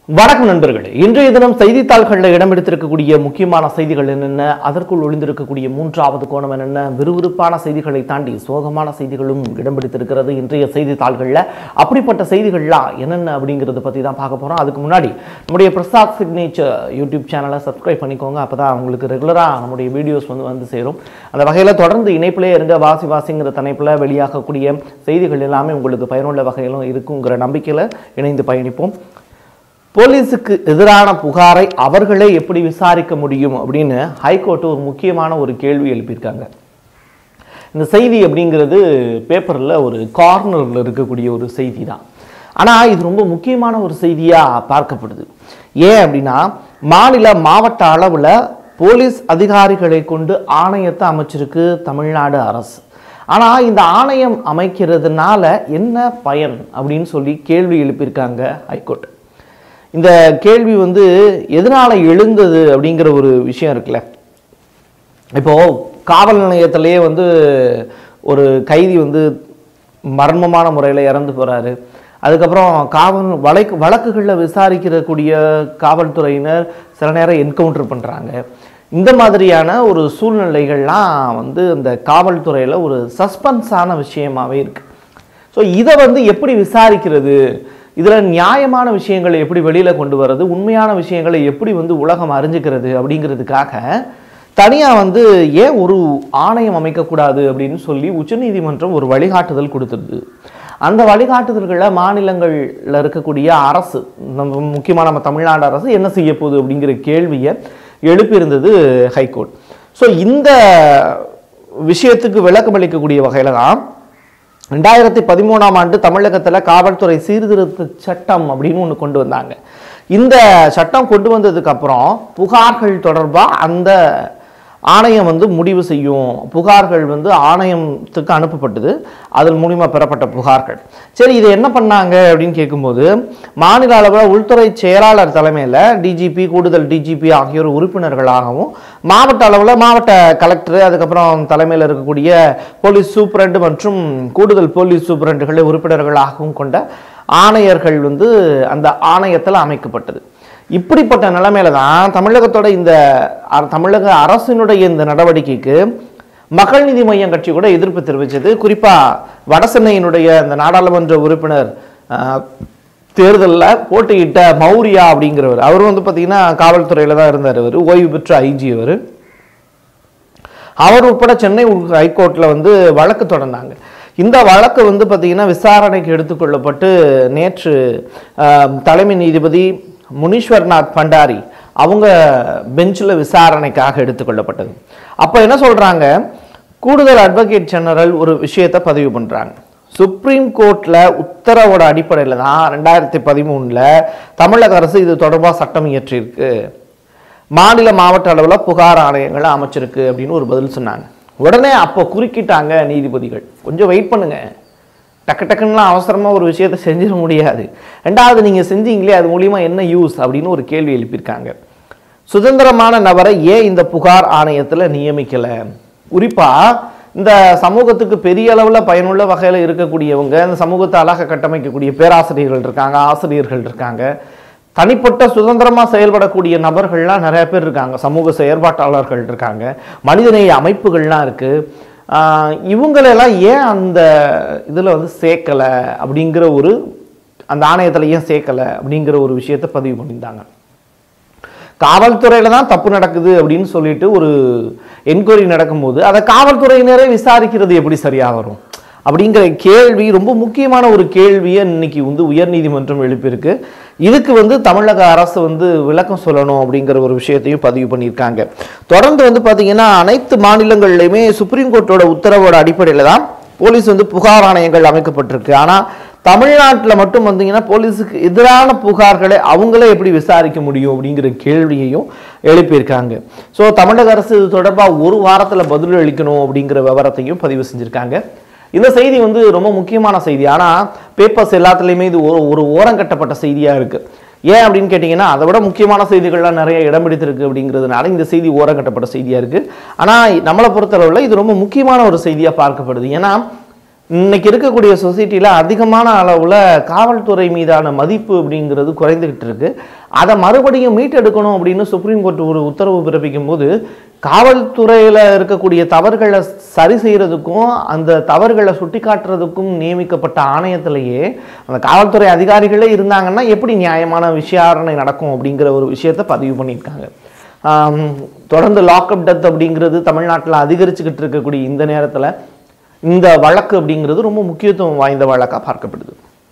வணக்கம் நண்பர்களே இன்றைய தினம் செய்தித்தாள்களில் இடம்பெடுத்திருக்கக்கூடிய முக்கியமான செய்திகள் என்னென்ன அதற்குள் ஒளிந்திருக்கக்கூடிய மூன்றாவது கோணம் என்னென்ன விறுவிறுப்பான செய்திகளை தாண்டி சோகமான செய்திகளும் இடம்பெடுத்திருக்கிறது இன்றைய செய்தித்தாள்களில் அப்படிப்பட்ட செய்திகள்லாம் என்னென்ன அப்படிங்கிறத பற்றி தான் பார்க்க போகிறோம் அதுக்கு முன்னாடி நம்முடைய பிரசாத் சிக்னேச்சர் யூடியூப் சேனலை சப்ஸ்கிரைப் பண்ணிக்கோங்க அப்போ தான் உங்களுக்கு ரெகுலராக நம்முடைய வீடியோஸ் வந்து வந்து சேரும் அந்த வகையில் தொடர்ந்து இணைப்பிலே இருங்க வாசி வாசிங்கிற தலைப்பில் வெளியாகக்கூடிய செய்திகள் எல்லாமே உங்களுக்கு பயனுள்ள வகையிலும் இருக்குங்கிற நம்பிக்கையில் இணைந்து பயணிப்போம் போலீஸுக்கு எதிரான புகாரை அவர்களே எப்படி விசாரிக்க முடியும் அப்படின்னு ஹைகோர்ட் ஒரு முக்கியமான ஒரு கேள்வி எழுப்பியிருக்காங்க இந்த செய்தி அப்படிங்கிறது பேப்பரில் ஒரு கார்னரில் இருக்கக்கூடிய ஒரு செய்தி தான் ஆனால் இது ரொம்ப முக்கியமான ஒரு செய்தியாக பார்க்கப்படுது ஏன் அப்படின்னா மாநில மாவட்ட அளவில் போலீஸ் அதிகாரிகளை கொண்டு ஆணையத்தை அமைச்சிருக்கு தமிழ்நாடு அரசு ஆனால் இந்த ஆணையம் அமைக்கிறதுனால என்ன பயன் அப்படின்னு சொல்லி கேள்வி எழுப்பியிருக்காங்க ஹைகோர்ட் இந்த கேள்வி வந்து எதனால எழுந்தது அப்படிங்கிற ஒரு விஷயம் இருக்குல்ல இப்போ காவல் நிலையத்திலேயே வந்து ஒரு கைதி வந்து மர்மமான முறையில் இறந்து போறாரு அதுக்கப்புறம் காவல் வழக்கு வழக்குகளில் விசாரிக்கிறக்கூடிய காவல்துறையினர் சில நேரம் என்கவுண்டர் பண்ணுறாங்க இந்த மாதிரியான ஒரு சூழ்நிலைகள்லாம் வந்து இந்த காவல்துறையில் ஒரு சஸ்பென்ஸான விஷயமாவே இருக்கு ஸோ இதை வந்து எப்படி விசாரிக்கிறது இதில் நியாயமான விஷயங்களை எப்படி வெளியில் கொண்டு வர்றது உண்மையான விஷயங்களை எப்படி வந்து உலகம் அறிஞ்சுக்கிறது அப்படிங்கிறதுக்காக தனியாக வந்து ஏன் ஒரு ஆணையம் அமைக்கக்கூடாது அப்படின்னு சொல்லி உச்சநீதிமன்றம் ஒரு வழிகாட்டுதல் கொடுத்துருது அந்த வழிகாட்டுதல்களில் மாநிலங்களில் இருக்கக்கூடிய அரசு நம்ம முக்கியமாக நம்ம தமிழ்நாடு அரசு என்ன செய்ய போகுது அப்படிங்கிற கேள்வியை எழுப்பியிருந்தது ஹைகோர்ட் ஸோ இந்த விஷயத்துக்கு விளக்கம் அளிக்கக்கூடிய வகையில் தான் ரெண்டாயிரத்தி பதிமூணாம் ஆண்டு தமிழகத்தில் காவல்துறை சீர்திருத்த சட்டம் அப்படின்னு ஒன்று கொண்டு வந்தாங்க இந்த சட்டம் கொண்டு வந்ததுக்கு அப்புறம் புகார்கள் தொடர்பாக அந்த ஆணையம் வந்து முடிவு செய்யும் புகார்கள் வந்து ஆணையத்துக்கு அனுப்பப்பட்டது அதன் மூலிமா பெறப்பட்ட புகார்கள் சரி இதை என்ன பண்ணாங்க அப்படின்னு கேட்கும்போது மாநில அளவில் உள்துறை செயலாளர் தலைமையில் டிஜிபி கூடுதல் டிஜிபி ஆகியோர் உறுப்பினர்களாகவும் மாவட்ட அளவில் மாவட்ட கலெக்டர் அதுக்கப்புறம் தலைமையில் இருக்கக்கூடிய போலீஸ் சூப்பரண்டு மற்றும் கூடுதல் போலீஸ் சூப்பரண்டுகளை உறுப்பினர்களாகவும் கொண்ட ஆணையர்கள் வந்து அந்த ஆணையத்தில் அமைக்கப்பட்டது இப்படிப்பட்ட நிலைமையில தான் தமிழகத்தோட இந்த அ- தமிழக அரசினுடைய இந்த நடவடிக்கைக்கு மக்கள் நீதி மையம் கட்சி கூட எதிர்ப்பு தெரிவித்தது குறிப்பா வடசென்னையினுடைய இந்த நாடாளுமன்ற உறுப்பினர் தேர்தலில் போட்டியிட்ட மௌரியா அப்படிங்கிறவர் அவர் வந்து பார்த்தீங்கன்னா காவல்துறையில் தான் இருந்தார் அவர் ஓய்வு பெற்ற ஐஜி அவர் அவர் உட்பட சென்னை ஹைகோர்ட்டில் வந்து வழக்கு தொடர்ந்தாங்க இந்த வழக்கு வந்து பார்த்தீங்கன்னா விசாரணைக்கு எடுத்துக்கொள்ளப்பட்டு நேற்று ஆஹ், தலைமை நீதிபதி முனீஸ்வர்நாத் பண்டாரி அவங்க பெஞ்சில் விசாரணைக்காக எடுத்துக்கொள்ளப்பட்டது அப்போ என்ன சொல்கிறாங்க கூடுதல் அட்வொகேட் ஜெனரல் ஒரு விஷயத்தை பதிவு பண்ணுறாங்க சுப்ரீம் கோர்ட்டில் உத்தரவோட அடிப்படையில் தான் ரெண்டாயிரத்தி பதிமூணில் தமிழக அரசு இது தொடர்பாக சட்டம் இயற்றியிருக்கு மாநில மாவட்ட அளவில் புகார் ஆணையங்களை அமைச்சிருக்கு அப்படின்னு ஒரு பதில் சொன்னாங்க உடனே அப்போ குறுக்கிட்டாங்க நீதிபதிகள் கொஞ்சம் வெயிட் பண்ணுங்க டக்கு டக்குன்னுலாம் அவசரமாக ஒரு விஷயத்தை செஞ்சிட முடியாது ரெண்டாவது நீங்கள் செஞ்சீங்களே அது மூலியமா என்ன யூஸ் அப்படின்னு ஒரு கேள்வி எழுப்பியிருக்காங்க சுதந்திரமான நபரை ஏன் இந்த புகார் ஆணையத்தில் நியமிக்கலை குறிப்பாக இந்த சமூகத்துக்கு பெரிய அளவில் பயனுள்ள வகையில் இருக்கக்கூடியவங்க இந்த சமூகத்தை அழகாக கட்டமைக்கக்கூடிய பேராசிரியர்கள் இருக்காங்க ஆசிரியர்கள் இருக்காங்க தனிப்பட்ட சுதந்திரமாக செயல்படக்கூடிய நபர்கள்லாம் நிறைய பேர் இருக்காங்க சமூக செயற்பாட்டாளர்கள் இருக்காங்க மனிதநேய அமைப்புகள்லாம் இருக்குது இவங்களெல்லாம் ஏன் அந்த இதில் வந்து சேர்க்கலை அப்படிங்கிற ஒரு அந்த ஆணையத்தில் ஏன் சேர்க்கலை அப்படிங்கிற ஒரு விஷயத்தை பதிவு பண்ணியிருந்தாங்க காவல்துறையில தான் தப்பு நடக்குது அப்படின்னு சொல்லிட்டு ஒரு என்கொயரி நடக்கும்போது அதை காவல்துறையினரே விசாரிக்கிறது எப்படி சரியா வரும் அப்படிங்கிற கேள்வி ரொம்ப முக்கியமான ஒரு கேள்வியை இன்னைக்கு வந்து உயர்நீதிமன்றம் எழுப்பியிருக்கு இதுக்கு வந்து தமிழக அரசு வந்து விளக்கம் சொல்லணும் அப்படிங்கிற ஒரு விஷயத்தையும் பதிவு பண்ணியிருக்காங்க தொடர்ந்து வந்து பார்த்தீங்கன்னா அனைத்து மாநிலங்கள்லையுமே சுப்ரீம் கோர்ட்டோட உத்தரவோட அடிப்படையில் தான் போலீஸ் வந்து புகார் ஆணையங்கள் அமைக்கப்பட்டிருக்கு ஆனால் தமிழ்நாட்டில் மட்டும் வந்தீங்கன்னா போலீஸுக்கு எதிரான புகார்களை அவங்களே எப்படி விசாரிக்க முடியும் அப்படிங்கிற கேள்வியையும் எழுப்பியிருக்காங்க ஸோ தமிழக அரசு இது தொடர்பாக ஒரு வாரத்தில் பதில் அளிக்கணும் அப்படிங்கிற விவரத்தையும் பதிவு செஞ்சுருக்காங்க இந்த செய்தி வந்து ரொம்ப முக்கியமான செய்தி ஆனால் பேப்பர்ஸ் எல்லாத்துலேயுமே இது ஒரு ஒரு ஓரங்கட்டப்பட்ட செய்தியாக இருக்குது ஏன் அப்படின்னு கேட்டிங்கன்னா அதை விட முக்கியமான செய்திகள்லாம் நிறைய இடம் பிடித்திருக்கு அப்படிங்கிறதுனால இந்த செய்தி ஓரங்கட்டப்பட்ட செய்தியாக இருக்குது ஆனால் நம்மளை பொறுத்தளவில் இது ரொம்ப முக்கியமான ஒரு செய்தியாக பார்க்கப்படுது ஏன்னா இன்னைக்கு இருக்கக்கூடிய சொசைட்டியில் அதிகமான அளவில் காவல்துறை மீதான மதிப்பு அப்படிங்கிறது குறைந்துகிட்டு இருக்கு அதை மறுபடியும் மீட்டெடுக்கணும் அப்படின்னு சுப்ரீம் கோர்ட் ஒரு உத்தரவு பிறப்பிக்கும் போது காவல்துறையில் இருக்கக்கூடிய தவறுகளை சரி செய்யறதுக்கும் அந்த தவறுகளை சுட்டி காட்டுறதுக்கும் நியமிக்கப்பட்ட ஆணையத்திலேயே அந்த காவல்துறை அதிகாரிகளே இருந்தாங்கன்னா எப்படி நியாயமான விசாரணை நடக்கும் அப்படிங்கிற ஒரு விஷயத்தை பதிவு பண்ணியிருக்காங்க ஆம், தொடர்ந்து லாக்அப் டெத் அப்படிங்கிறது தமிழ்நாட்டில் அதிகரிச்சுக்கிட்டு இருக்கக்கூடிய இந்த நேரத்தில் இந்த வழக்கு அப்படிங்கிறது ரொம்ப முக்கியத்துவம் வாய்ந்த வழக்காக பார்க்கப்படுது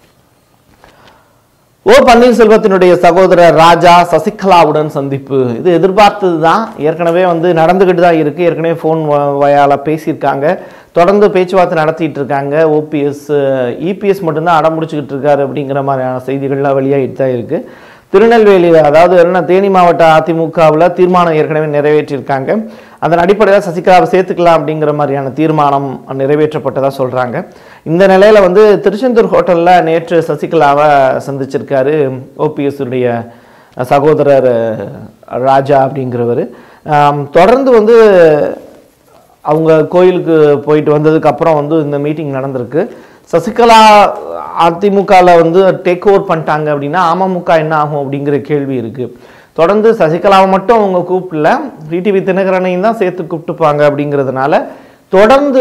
ஓ பன்னீர்செல்வத்தினுடைய சகோதரர் ராஜா சசிகலாவுடன் சந்திப்பு இது எதிர்பார்த்தது தான் ஏற்கனவே வந்து நடந்துக்கிட்டு தான் இருக்கு ஏற்கனவே ஃபோன் வயால பேசியிருக்காங்க தொடர்ந்து பேச்சுவார்த்தை நடத்திட்டு இருக்காங்க ஓபிஎஸ் இபிஎஸ் மட்டும்தான் அடம் முடிச்சுக்கிட்டு இருக்காரு அப்படிங்கிற மாதிரியான செய்திகள்லாம் வெளியாகிட்டு தான் இருக்கு திருநெல்வேலி அதாவது என்ன தேனி மாவட்ட அதிமுகவில் தீர்மானம் ஏற்கனவே நிறைவேற்றியிருக்காங்க அதன் அடிப்படையில் சசிகலாவை சேர்த்துக்கலாம் அப்படிங்கிற மாதிரியான தீர்மானம் நிறைவேற்றப்பட்டதா சொல்றாங்க இந்த நிலையில வந்து திருச்செந்தூர் ஹோட்டல்ல நேற்று சசிகலாவை சந்திச்சிருக்காரு ஓபிஎஸ் உடைய சகோதரர் ராஜா அப்படிங்கிறவர் தொடர்ந்து வந்து அவங்க கோயிலுக்கு போயிட்டு வந்ததுக்கு அப்புறம் வந்து இந்த மீட்டிங் நடந்திருக்கு சசிகலா அதிமுகவில் வந்து டேக் ஓவர் பண்ணிட்டாங்க அப்படின்னா அமமுக என்ன ஆகும் அப்படிங்கிற கேள்வி இருக்கு தொடர்ந்து சசிகலாவை மட்டும் அவங்க கூப்பிடல டிடிவி தினகரனையும் தான் சேர்த்து கூப்பிட்டுப்பாங்க அப்படிங்கிறதுனால தொடர்ந்து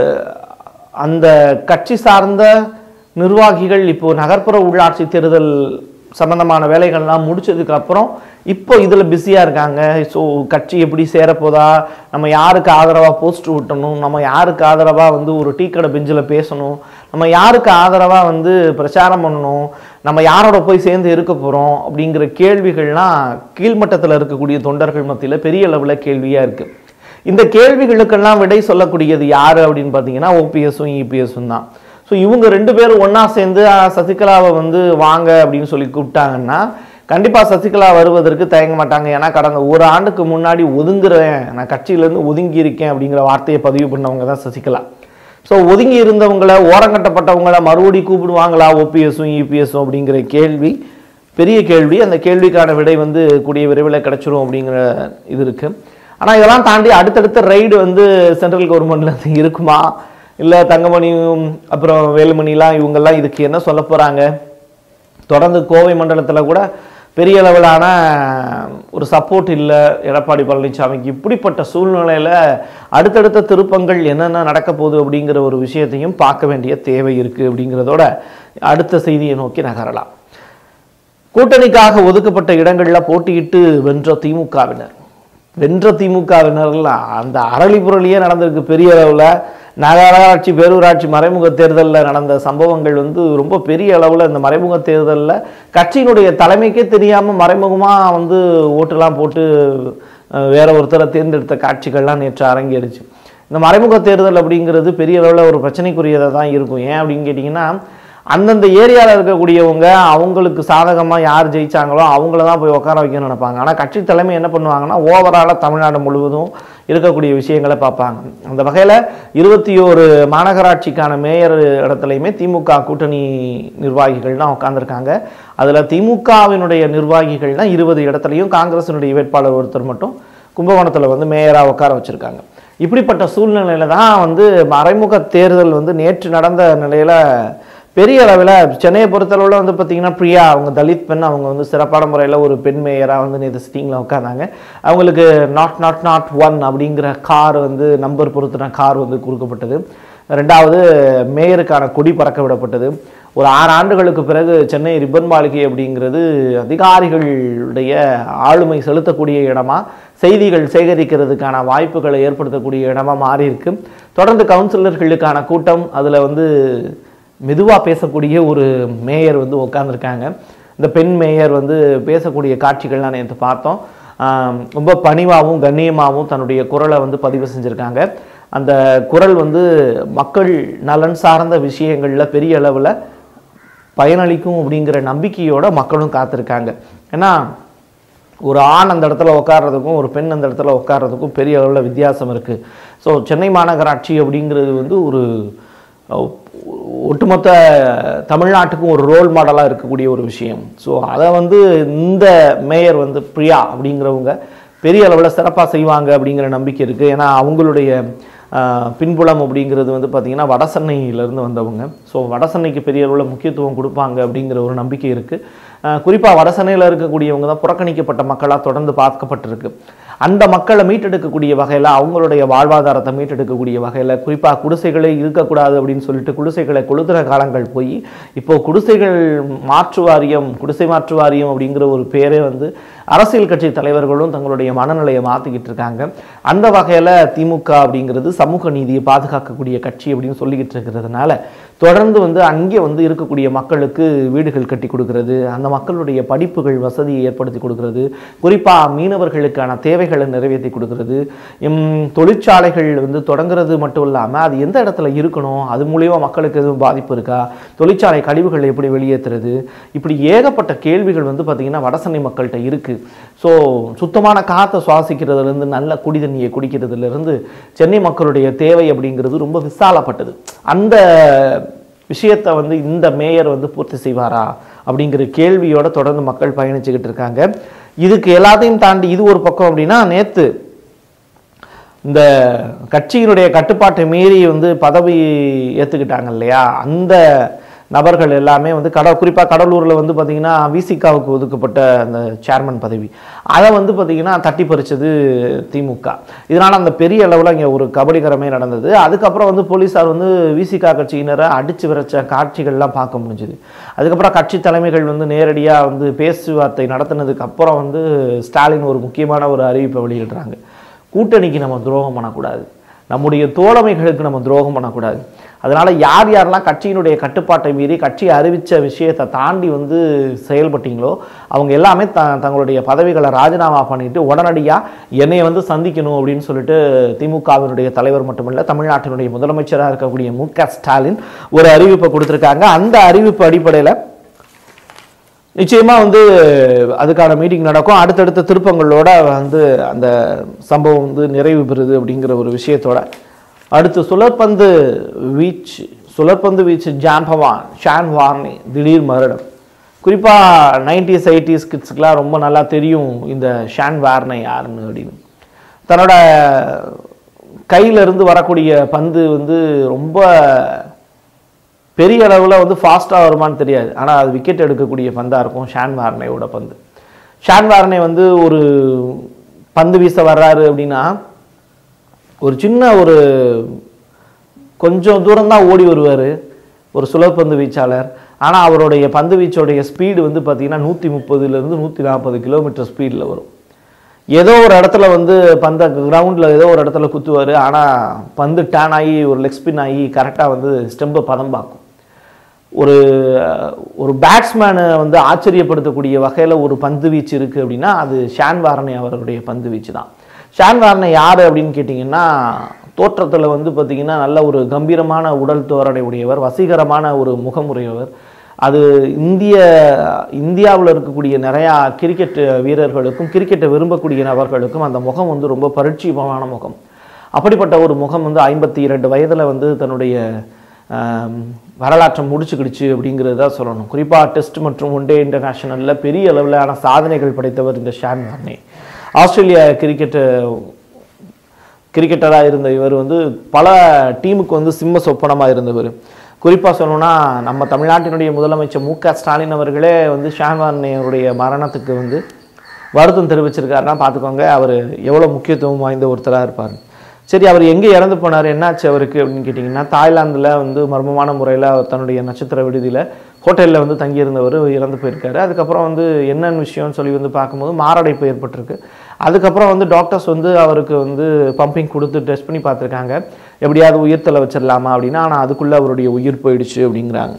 அந்த கட்சி சார்ந்த நிர்வாகிகள் இப்போ நகர்ப்புற உள்ளாட்சி தேர்தல் சம்பந்தமான வேலைகள்லாம் முடிச்சதுக்கு அப்புறம் இப்போ இதில் பிஸியாக இருக்காங்க ஸோ கட்சி எப்படி சேரப்போதா நம்ம யாருக்கு ஆதரவாக போஸ்ட் விட்டணும் நம்ம யாருக்கு ஆதரவாக வந்து ஒரு டீ கடை பெஞ்சில் பேசணும் நம்ம யாருக்கு ஆதரவாக வந்து பிரச்சாரம் பண்ணணும் நம்ம யாரோட போய் சேர்ந்து இருக்க போகிறோம் அப்படிங்கிற கேள்விகள்லாம் கீழ்மட்டத்தில் இருக்கக்கூடிய தொண்டர்கள் மத்தியில் பெரிய அளவில் கேள்வியாக இருக்குது இந்த கேள்விகளுக்கெல்லாம் விடை சொல்லக்கூடியது யாரு அப்படின்னு பார்த்தீங்கன்னா ஓபிஎஸும் இபிஎஸும் தான் ஸோ இவங்க ரெண்டு பேரும் ஒண்ணா சேர்ந்து "ஆ, சசிகலாவை வந்து வாங்க அப்படின்னு சொல்லி கூப்பிட்டாங்கன்னா கண்டிப்பா சசிகலா வருவதற்கு தயங்க மாட்டாங்க ஏன்னா கடந்த ஒரு ஆண்டுக்கு முன்னாடி ஒதுங்குறேன் நான் கட்சியிலேருந்து ஒதுங்கி இருக்கேன் அப்படிங்கிற வார்த்தையை பதிவு பண்ணவங்க தான் சசிகலா ஸோ ஒதுங்கி இருந்தவங்களை ஓரங்கட்டப்பட்டவங்கள மறுபடி கூப்பிடுவாங்களா ஓபிஎஸும் இபிஎஸும் அப்படிங்கிற கேள்வி பெரிய கேள்வி அந்த கேள்விக்கான விடை வந்து கூடிய விரைவில் கிடைச்சிரும் அப்படிங்கிற இது இருக்கு ஆனால் இதெல்லாம் தாண்டி அடுத்தடுத்த ரைடு வந்து சென்ட்ரல் கவர்மெண்ட்ல இருக்குமா இல்லை தங்கமணியும் அப்புறம் வேலுமணிலாம் இவங்கெல்லாம் இதுக்கு என்ன சொல்ல போறாங்க தொடர்ந்து கோவை மண்டலத்தில் கூட பெரிய அளவிலான ஒரு சப்போர்ட் இல்லை எடப்பாடி பழனிசாமிக்கு இப்படிப்பட்ட சூழ்நிலையில் அடுத்தடுத்த திருப்பங்கள் என்னென்ன நடக்க போகுது அப்படிங்கிற ஒரு விஷயத்தையும் பார்க்க வேண்டிய தேவை இருக்குது அப்படிங்கிறதோட அடுத்த செய்தியை நோக்கி நகரலாம் கூட்டணிக்காக ஒதுக்கப்பட்ட இடங்கள்ல போட்டியிட்டு வென்ற திமுகவினர் வென்ற திமுகவினர்ல அந்த அரளி புரளியே நடந்திருக்கு பெரிய அளவில் நகராட்சி பேரூராட்சி மறைமுக தேர்தலில் நடந்த சம்பவங்கள் வந்து ரொம்ப பெரிய அளவில் இந்த மறைமுக தேர்தலில் கட்சியினுடைய தலைமைக்கே தெரியாமல் மறைமுகமாக வந்து ஓட்டுலாம் போட்டு அஹ், வேற ஒருத்தரை தேர்ந்தெடுத்த காட்சிகள்லாம் நேற்று அரங்கேறிச்சு இந்த மறைமுக தேர்தல் அப்படிங்கிறது பெரிய அளவில் ஒரு பிரச்சனைக்குரியதாக தான் இருக்கும் ஏன் அப்படின்னு கேட்டிங்கன்னா அந்தந்த ஏரியாவில் இருக்கக்கூடியவங்க அவங்களுக்கு சாதகமாக யார் ஜெயிச்சாங்களோ அவங்கள தான் போய் உட்கார வைக்கணும்னு நினைப்பாங்க ஆனால் கட்சி தலைமை என்ன பண்ணுவாங்கன்னா ஓவராலாக தமிழ்நாடு முழுவதும் இருக்கக்கூடிய விஷயங்களை பார்ப்பாங்க அந்த வகையில் இருபத்தி ஓரு மாநகராட்சிக்கான மேயர் இடத்துலையுமே திமுக கூட்டணி நிர்வாகிகள் தான் உட்காந்துருக்காங்க அதில் திமுகவினுடைய நிர்வாகிகள் தான் இருபது இடத்துலையும் காங்கிரசினுடைய வேட்பாளர் ஒருத்தர் மட்டும் கும்பகோணத்தில் வந்து மேயராக உட்கார வச்சுருக்காங்க இப்படிப்பட்ட சூழ்நிலையில தான் வந்து மறைமுக தேர்தல் வந்து நேற்று நடந்த நிலையில் பெரிய அளவில் சென்னையை பொறுத்தளவில் வந்து பார்த்திங்கன்னா பிரியா அவங்க தலித் பெண் அவங்க வந்து சிறப்பான முறையில் ஒரு பெண் மேயராக வந்து நேற்று சிட்டிங்கில் உட்காந்தாங்க அவங்களுக்கு நாட் நாட் நாட் ஒன் அப்படிங்கிற கார் வந்து நம்பர் பொறுத்துன கார் வந்து கொடுக்கப்பட்டது ரெண்டாவது மேயருக்கான கொடி பறக்க விடப்பட்டது ஒரு ஆறு ஆண்டுகளுக்கு பிறகு சென்னை ரிப்பன் மாளிகை அப்படிங்கிறது அதிகாரிகளுடைய ஆளுமை செலுத்தக்கூடிய இடமா செய்திகள் சேகரிக்கிறதுக்கான வாய்ப்புகளை ஏற்படுத்தக்கூடிய இடமா மாறி இருக்கு தொடர்ந்து கவுன்சிலர்களுக்கான கூட்டம் அதில் வந்து மெதுவாக பேசக்கூடிய ஒரு மேயர் வந்து உட்காந்துருக்காங்க இந்த பெண் மேயர் வந்து பேசக்கூடிய காட்சிகள்லாம் நேற்று பார்த்தோம் ஆம், ரொம்ப பணிவாகவும் கண்ணியமாகவும் தன்னுடைய குரலை வந்து பதிவு செஞ்சுருக்காங்க அந்த குரல் வந்து மக்கள் நலன் சார்ந்த விஷயங்களில் பெரிய அளவில் பயனளிக்கும் அப்படிங்கிற நம்பிக்கையோட மக்களும் காத்திருக்காங்க ஏன்னா ஒரு ஆண் அந்த இடத்துல உட்கார்றதுக்கும் ஒரு பெண் அந்த இடத்துல உட்கார்றதுக்கும் பெரிய அளவில் வித்தியாசம் இருக்குது ஸோ சென்னை மாநகராட்சி அப்படிங்கிறது வந்து ஒரு அஹ், ஒட்டுமொத்த தமிழ்நாட்டுக்கும் ஒரு ரோல் மாடலாக இருக்கக்கூடிய ஒரு விஷயம் ஸோ அதை வந்து இந்த மேயர் வந்து பிரியா அப்படிங்கிறவங்க பெரிய அளவில் சிறப்பாக செய்வாங்க அப்படிங்கிற நம்பிக்கை இருக்குது ஏன்னா அவங்களுடைய ஆஹ், பின்புலம் அப்படிங்கிறது வந்து பார்த்திங்கன்னா வடசென்னையிலேருந்து வந்தவங்க ஸோ வடசென்னைக்கு பெரிய அளவில் முக்கியத்துவம் கொடுப்பாங்க அப்படிங்கிற ஒரு நம்பிக்கை இருக்குது குறிப்பாக வடசென்னையில் இருக்கக்கூடியவங்க தான் புறக்கணிக்கப்பட்ட மக்களாக தொடர்ந்து பார்க்கப்பட்டிருக்கு அந்த மக்களை மீட்டெடுக்கக்கூடிய வகையில் அவங்களுடைய வாழ்வாதாரத்தை மீட்டெடுக்கக்கூடிய வகையில் குறிப்பாக குடிசைகளே இருக்கக்கூடாது அப்படின்னு சொல்லிட்டு குடிசைகளை கொளுத்துற காலங்கள் போய் இப்போ குடிசைகள் மாற்று வாரியம் குடிசை மாற்று வாரியம் அப்படிங்கிற ஒரு பேரே வந்து அரசியல் கட்சி தலைவர்களும் தங்களுடைய மனநிலையை மாற்றிக்கிட்டு இருக்காங்க அந்த வகையில் திமுக அப்படிங்கிறது சமூக நீதியை பாதுகாக்கக்கூடிய கட்சி அப்படின்னு சொல்லிக்கிட்டு இருக்கிறதுனால தொடர்ந்து வந்து அங்கே வந்து இருக்கக்கூடிய மக்களுக்கு வீடுகள் கட்டி கொடுக்கறது அந்த மக்களுடைய படிப்புகள் வசதியை ஏற்படுத்தி கொடுக்கறது குறிப்பாக மீனவர்களுக்கான தேவைகளை நிறைவேற்றி கொடுக்கறது உம், தொழிற்சாலைகள் வந்து தொடங்குறது மட்டும் இல்லாமல் அது எந்த இடத்துல இருக்கணும் அது மூலியமா மக்களுக்கு எதுவும் பாதிப்பு இருக்கா தொழிற்சாலை கழிவுகளை எப்படி வெளியேற்றுறது இப்படி ஏகப்பட்ட கேள்விகள் வந்து பார்த்திங்கன்னா வடசென்னை மக்கள்கிட்ட இருக்குது ஸோ சுத்தமான காற்றை சுவாசிக்கிறதுலேருந்து நல்ல குடி தண்ணியை குடிக்கிறதுலேருந்து சென்னை மக்களுடைய தேவை அப்படிங்கிறது ரொம்ப விசாலப்பட்டது அந்த விஷயத்தை வந்து இந்த மேயர் வந்து பூர்த்தி செய்வாரா அப்படிங்கிற கேள்வியோட தொடர்ந்து மக்கள் பயணிச்சுக்கிட்டு இருக்காங்க இதுக்கு எல்லாத்தையும் தாண்டி இது ஒரு பக்கம் அப்படின்னா நேற்று இந்த கட்சியினுடைய கட்டுப்பாட்டை மீறி வந்து பதவி ஏற்றுக்கிட்டாங்க இல்லையா அந்த நபர்கள் எல்லாமே வந்து கட குறிப்பாக கடலூரில் வந்து பார்த்திங்கன்னா விசிகாவுக்கு ஒதுக்கப்பட்ட அந்த சேர்மன் பதவி அதை வந்து பார்த்திங்கன்னா தட்டி பறிச்சது திமுக இதனால் அந்த பெரிய அளவில் இங்கே ஒரு கபடிகரமே நடந்தது அதுக்கப்புறம் வந்து போலீஸார் வந்து விசிகா கட்சியினரை அடித்து விரைச்ச காட்சிகள்லாம் பார்க்க முடிஞ்சுது அதுக்கப்புறம் கட்சி தலைமைகள் வந்து நேரடியாக வந்து பேச்சுவார்த்தை நடத்தினதுக்கு அப்புறம் வந்து ஸ்டாலின் ஒரு முக்கியமான ஒரு அறிவிப்பை வெளியிடுறாங்க கூட்டணிக்கு நம்ம துரோகம் பண்ணக்கூடாது நம்முடைய தோழமைகளுக்கு நம்ம துரோகம் பண்ணக்கூடாது அதனால யார் யாரெல்லாம் கட்சியினுடைய கட்டுப்பாட்டை மீறி கட்சி அறிவித்த விஷயத்தை தாண்டி வந்து செயல்பட்டீங்களோ அவங்க எல்லாமே த தங்களுடைய பதவிகளை ராஜினாமா பண்ணிட்டு உடனடியாக என்னைய வந்து சந்திக்கணும் அப்படின்னு சொல்லிட்டு திமுகவினுடைய தலைவர் மட்டுமல்ல தமிழ்நாட்டினுடைய முதலமைச்சராக இருக்கக்கூடிய மு க ஸ்டாலின் ஒரு அறிவிப்பை கொடுத்துருக்காங்க அந்த அறிவிப்பு அடிப்படையில் நிச்சயமா வந்து அதுக்கான மீட்டிங் நடக்கும் அடுத்தடுத்த திருப்பங்களோட வந்து அந்த சம்பவம் வந்து நிறைவு பெறுது அப்படிங்கிற ஒரு விஷயத்தோட அடுத்து சுழற்பந்து வீச்சு சுழற்பந்து வீச்சு ஜாம்பவான் ஷான் வார்னி திடீர் மரணம் குறிப்பாக நைன்டிஸ் எயிட்டிஸ் கிட்ஸ்க்குலாம் ரொம்ப நல்லா தெரியும் இந்த ஷான் வார்னை யாருன்னு அப்படின்னு தன்னோட கையில இருந்து வரக்கூடிய பந்து வந்து ரொம்ப பெரிய அளவில் வந்து ஃபாஸ்ட்டாக வருமான்னு தெரியாது ஆனால் அது விக்கெட் எடுக்கக்கூடிய பந்தாக இருக்கும் ஷான் வார்னேயோட பந்து ஷான் வார்னே வந்து ஒரு பந்து வீச வர்றாரு அப்படின்னா ஒரு சின்ன ஒரு கொஞ்சம் தூரம் தான் ஓடி வருவார் ஒரு சுழற்பந்து வீச்சாளர் ஆனால் அவருடைய பந்து வீச்சோடைய ஸ்பீடு வந்து பார்த்தீங்கன்னா நூற்றி முப்பதுலேருந்து நூற்றி நாற்பது கிலோமீட்டர் ஸ்பீடில் வரும் ஏதோ ஒரு இடத்துல வந்து பந்த கிரவுண்டில் ஏதோ ஒரு இடத்துல குத்துவார் ஆனால் பந்து டேன் ஆகி ஒரு லெக் ஸ்பின் ஆகி கரெக்டாக வந்து ஸ்டெம்பை பதம் பார்க்கும் ஒரு ஒரு பேட்ஸ்மேனை வந்து ஆச்சரியப்படுத்தக்கூடிய வகையில் ஒரு பந்து வீச்சு இருக்குது அப்படின்னா அது ஷான் வாரனை அவர்களுடைய பந்து வீச்சு தான் ஷான் வாரனை யார் அப்படின்னு கேட்டிங்கன்னா தோற்றத்தில் வந்து பார்த்திங்கன்னா நல்ல ஒரு கம்பீரமான உடல் தோரணை உடையவர் வசீகரமான ஒரு முகமுறையவர் அது இந்திய இந்தியாவில் இருக்கக்கூடிய நிறையா கிரிக்கெட் வீரர்களுக்கும் கிரிக்கெட்டை விரும்பக்கூடிய நபர்களுக்கும் அந்த முகம் வந்து ரொம்ப பரிட்சயமான முகம் அப்படிப்பட்ட ஒரு முகம் வந்து ஐம்பத்தி இரண்டு வயதில் வந்து தன்னுடைய ஆம், வரலாற்றை முடிச்சுக்கிடுச்சு அப்படிங்கிறது தான் சொல்லணும் குறிப்பாக டெஸ்ட் மற்றும் ஒன் டே இன்டர்நேஷனலில் பெரிய அளவிலான சாதனைகள் படைத்தவர் இந்த ஷான் வார்னே ஆஸ்திரேலியா கிரிக்கெட்டு கிரிக்கெட்டராக இருந்த இவர் வந்து பல டீமுக்கு வந்து சிம்ம சொப்பனமாக இருந்தவர் குறிப்பாக சொல்லணும்னா நம்ம தமிழ்நாட்டினுடைய முதலமைச்சர் மு க ஸ்டாலின் அவர்களே வந்து ஷான் வார்னேருடைய மரணத்துக்கு வந்து வருத்தம் தெரிவிச்சிருக்காருன்னா பார்த்துக்கோங்க அவர் எவ்வளோ முக்கியத்துவம் வாய்ந்த ஒருத்தராக இருப்பார் சரி அவர் எங்கே இறந்து போனார் என்னாச்சு அவருக்கு அப்படின்னு கேட்டிங்கன்னா தாய்லாந்தில் வந்து மர்மமான முறையில் அவர் தன்னுடைய நட்சத்திர விடுதியில் ஹோட்டலில் வந்து தங்கியிருந்தவர் இறந்து போயிருக்காரு அதுக்கப்புறம் வந்து என்னென்ன விஷயம்னு சொல்லி வந்து பார்க்கும்போது மாரடைப்பு ஏற்பட்டிருக்கு அதுக்கப்புறம் வந்து டாக்டர்ஸ் வந்து அவருக்கு வந்து பம்பிங் கொடுத்து டெஸ்ட் பண்ணி பார்த்துருக்காங்க எப்படியாவது உயிர் தலை வச்சிடலாமா அப்படின்னா ஆனால் அதுக்குள்ளே அவருடைய உயிர் போயிடுச்சு அப்படிங்கிறாங்க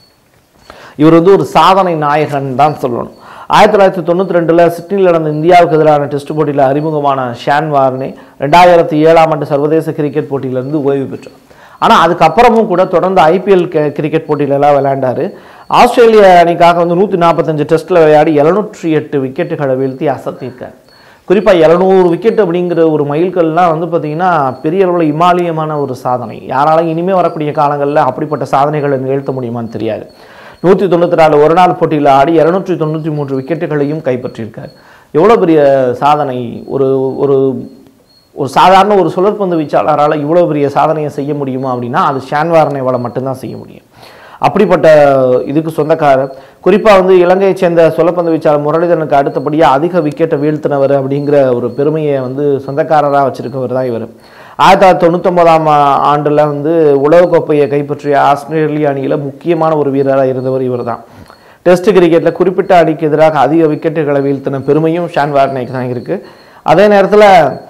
இவர் வந்து ஒரு சாதனை நாயகன் தான் சொல்லணும் ஆயிரத்தி தொள்ளாயிரத்தி தொண்ணூற்றி ரெண்டில் சிட்னியில் நடந்த இந்தியாவுக்கு எதிரான டெஸ்ட் போட்டியில் அறிமுகமான ஷான் வார்னே ரெண்டாயிரத்தி ஏழாம் ஆண்டு சர்வதேச கிரிக்கெட் போட்டியிலிருந்து ஓய்வு பெற்றார் ஆனால் அதுக்கப்புறமும் கூட தொடர்ந்து ஐபிஎல் கிரிக்கெட் போட்டியிலலாம் விளையாண்டாரு ஆஸ்திரேலிய அணிக்காக வந்து நூற்றி நாற்பத்தஞ்சு டெஸ்ட்டில் விளையாடி எழுநூற்றி எட்டு விக்கெட்டுகளை வீழ்த்தி அசத்தியிருக்கார் குறிப்பாக இரநூறு விக்கெட் அப்படிங்கிற ஒரு மைல்கல்லாம் வந்து பார்த்திங்கன்னா பெரிய அளவில் இமாலயமான ஒரு சாதனை யாராலும் இனிமேல் வரக்கூடிய காலங்களில் அப்படிப்பட்ட சாதனைகளை நிகழ்த்த முடியுமான்னு தெரியாது நூற்றி தொண்ணூற்றி நாலு ஒரு நாள் போட்டியில் ஆடி இரநூற்றி தொண்ணூற்றி மூன்று விக்கெட்டுகளையும் கைப்பற்றியிருக்கார் எவ்வளோ பெரிய சாதனை ஒரு ஒரு ஒரு சாதாரண ஒரு சுழற்பந்து வீச்சாளரால் இவ்வளோ பெரிய சாதனையை செய்ய முடியுமா அப்படின்னா அது ஷான் வாரனேவால் மட்டும்தான் செய்ய முடியும் அப்படிப்பட்ட இதுக்கு சொந்தக்காரர் குறிப்பாக வந்து இலங்கையைச் சேர்ந்த சுழற்பந்து வீச்சாளர் முரளிதரனுக்கு அடுத்தபடியாக அதிக விக்கெட்டை வீழ்த்தினவர் அப்படிங்கிற ஒரு பெருமையை வந்து சொந்தக்காரராக வச்சிருக்கவர் தான் இவர் ஆயிரத்தி தொள்ளாயிரத்தி தொண்ணூத்தொன்பதாம் ஆண்டில் வந்து உலகக்கோப்பையை கைப்பற்றிய ஆஸ்திரேலிய அணியில் முக்கியமான ஒரு வீரராக இருந்தவர் இவர் தான் டெஸ்ட் கிரிக்கெட்டில் குறிப்பிட்ட அணிக்கு எதிராக அதிக விக்கெட்டுகளை வீழ்த்தின பெருமையும் ஷான் வார்னேக்கு தான் இருக்குது அதே நேரத்தில்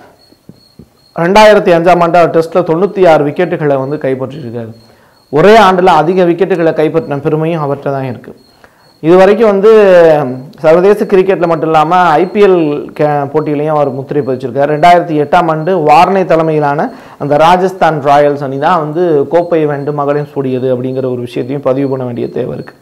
ரெண்டாயிரத்தி அஞ்சாம் ஆண்டு அவர் டெஸ்ட்டில் தொண்ணூற்றி ஆறு விக்கெட்டுகளை வந்து கைப்பற்றியிருக்காரு ஒரே ஆண்டில் அதிக விக்கெட்டுகளை கைப்பற்றின பெருமையும் அவர்கிட்ட தான் இருக்குது இது வரைக்கும் வந்து சர்வதேச கிரிக்கெட்டில் மட்டும் இல்லாமல் ஐபிஎல் கே போட்டியிலையும் அவர் முத்திரை பதிச்சிருக்காரு ரெண்டாயிரத்தி எட்டாம் ஆண்டு வார்னே தலைமையிலான அந்த ராஜஸ்தான் ராயல்ஸ் அணி தான் வந்து கோப்பையை வென்று மகளையும் சூடியது அப்படிங்கிற ஒரு விஷயத்தையும் பதிவு பண்ண வேண்டிய தேவை இருக்குது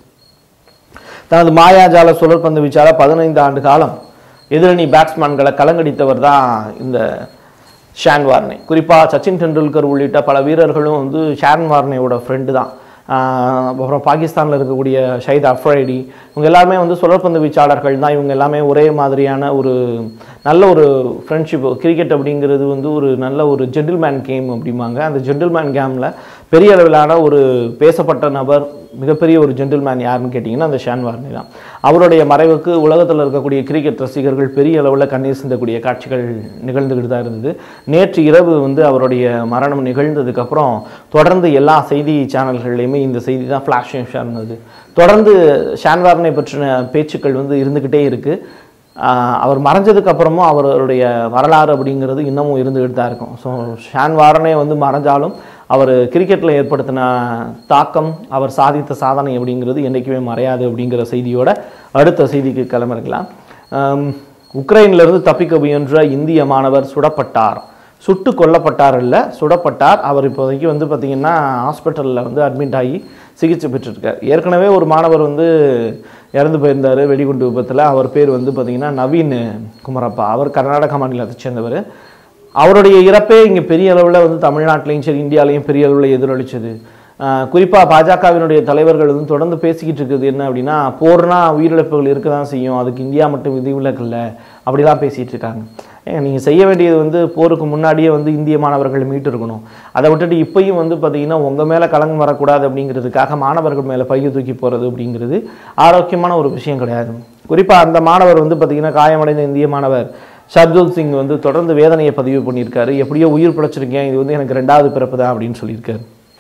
தனது மாயாஜால சுழற்பந்து வீச்சால பதினைந்து ஆண்டு காலம் எதிரணி பேட்ஸ்மேன்களை கலங்கடித்தவர் தான் இந்த ஷான் வார்னே குறிப்பாக சச்சின் டெண்டுல்கர் உள்ளிட்ட பல வீரர்களும் வந்து ஷான் வார்னேயோட ஃப்ரெண்டு தான் ஆஹ் அப்புறம் பாகிஸ்தானில் இருக்கக்கூடிய ஷஹீத் அஃப்ரைடி இவங்க எல்லாருமே வந்து சுழற்பந்து வீச்சாளர்கள் தான் இவங்க எல்லாமே ஒரே மாதிரியான ஒரு நல்ல ஒரு ஃப்ரெண்ட்ஷிப் கிரிக்கெட் அப்படிங்கிறது வந்து ஒரு நல்ல ஒரு ஜென்டில்மேன் கேம் அப்படிம்பாங்க அந்த ஜென்டில்மேன் கேமில் பெரிய அளவிலான ஒரு பேசப்பட்ட நபர் மிகப்பெரிய ஒரு ஜென்டில்மேன் யாருன்னு கேட்டிங்கன்னா அந்த ஷான் வார்னே தான் அவருடைய மறைவுக்கு உலகத்தில் இருக்கக்கூடிய கிரிக்கெட் ரசிகர்கள் பெரிய அளவில் கண்ணீர் சிந்தக்கூடிய காட்சிகள் நிகழ்ந்துக்கிட்டு தான் இருந்தது நேற்று இரவு வந்து அவருடைய மரணம் நிகழ்ந்ததுக்கப்புறம் தொடர்ந்து எல்லா செய்தி சேனல்கள்லையுமே இந்த செய்தி தான் ஃப்ளாஷ் நியூஸாக இருந்தது தொடர்ந்து ஷான் வார்னை பற்றின பேச்சுக்கள் வந்து இருந்துக்கிட்டே இருக்குது ஆஹ் அவர் மறைஞ்சதுக்கு அப்புறமும் அவருடைய வரலாறு அப்படிங்கிறது இன்னமும் இருந்துகிட்டு தான் இருக்கும் ஸோ ஷான் வாரனே வந்து மறைஞ்சாலும் அவர் கிரிக்கெட்டில் ஏற்படுத்தின தாக்கம் அவர் சாதித்த சாதனை அப்படிங்கிறது என்றைக்குமே மறையாது அப்படிங்கிற செய்தியோட அடுத்த செய்திக்கு கிளம்பிருக்கலாம் ஆம், உக்ரைனிலிருந்து தப்பிக்க முயன்ற இந்திய மாணவர் சுடப்பட்டார் சுட்டு கொல்லப்பட்டார் இல்லை சுடப்பட்டார் அவர் இப்போதைக்கு வந்து பார்த்திங்கன்னா ஹாஸ்பிட்டலில் வந்து அட்மிட் ஆகி சிகிச்சை பெற்றுருக்கார் ஏற்கனவே ஒரு மாணவர் வந்து இறந்து போயிருந்தார் வெடிகுண்டு விபத்தில் அவர் பேர் வந்து பார்த்திங்கன்னா நவீன் குமரப்பா அவர் கர்நாடக மாநிலத்தை சேர்ந்தவர் அவருடைய இறப்பே இங்கே பெரிய அளவில் வந்து தமிழ்நாட்டிலையும் சரி இந்தியாலையும் பெரிய அளவில் எதிரொலிச்சது குறிப்பாக பாஜகவினுடைய தலைவர்கள் வந்து தொடர்ந்து பேசிக்கிட்டு இருக்குது என்ன அப்படின்னா போர்னா உயிரிழப்புகள் இருக்க தான் செய்யும் அதுக்கு இந்தியா மட்டும் விதிவிலக்கு இல்லை அப்படிலாம் பேசிகிட்டு இருக்காங்க ஏங்க நீங்கள் செய்ய வேண்டியது வந்து போருக்கு முன்னாடியே வந்து இந்திய மாணவர்கள் மீட்டு இருக்கணும் அதை விட்டுட்டு இப்பயும் வந்து பார்த்தீங்கன்னா உங்கள் மேலே கலங்கம் வரக்கூடாது அப்படிங்கிறதுக்காக மாணவர்கள் மேலே பைய தூக்கி போகிறது அப்படிங்கிறது ஆரோக்கியமான ஒரு விஷயம் கிடையாது குறிப்பாக அந்த மாணவர் வந்து பார்த்தீங்கன்னா காயமடைந்த இந்திய மாணவர் ஷர்துல் சிங் வந்து தொடர்ந்து வேதனையை பதிவு பண்ணியிருக்காரு எப்படியோ உயிர் பிழைச்சிருக்கேன் இது வந்து எனக்கு ரெண்டாவது பிறப்பு தான் அப்படின்னு சொல்லியிருக்காரு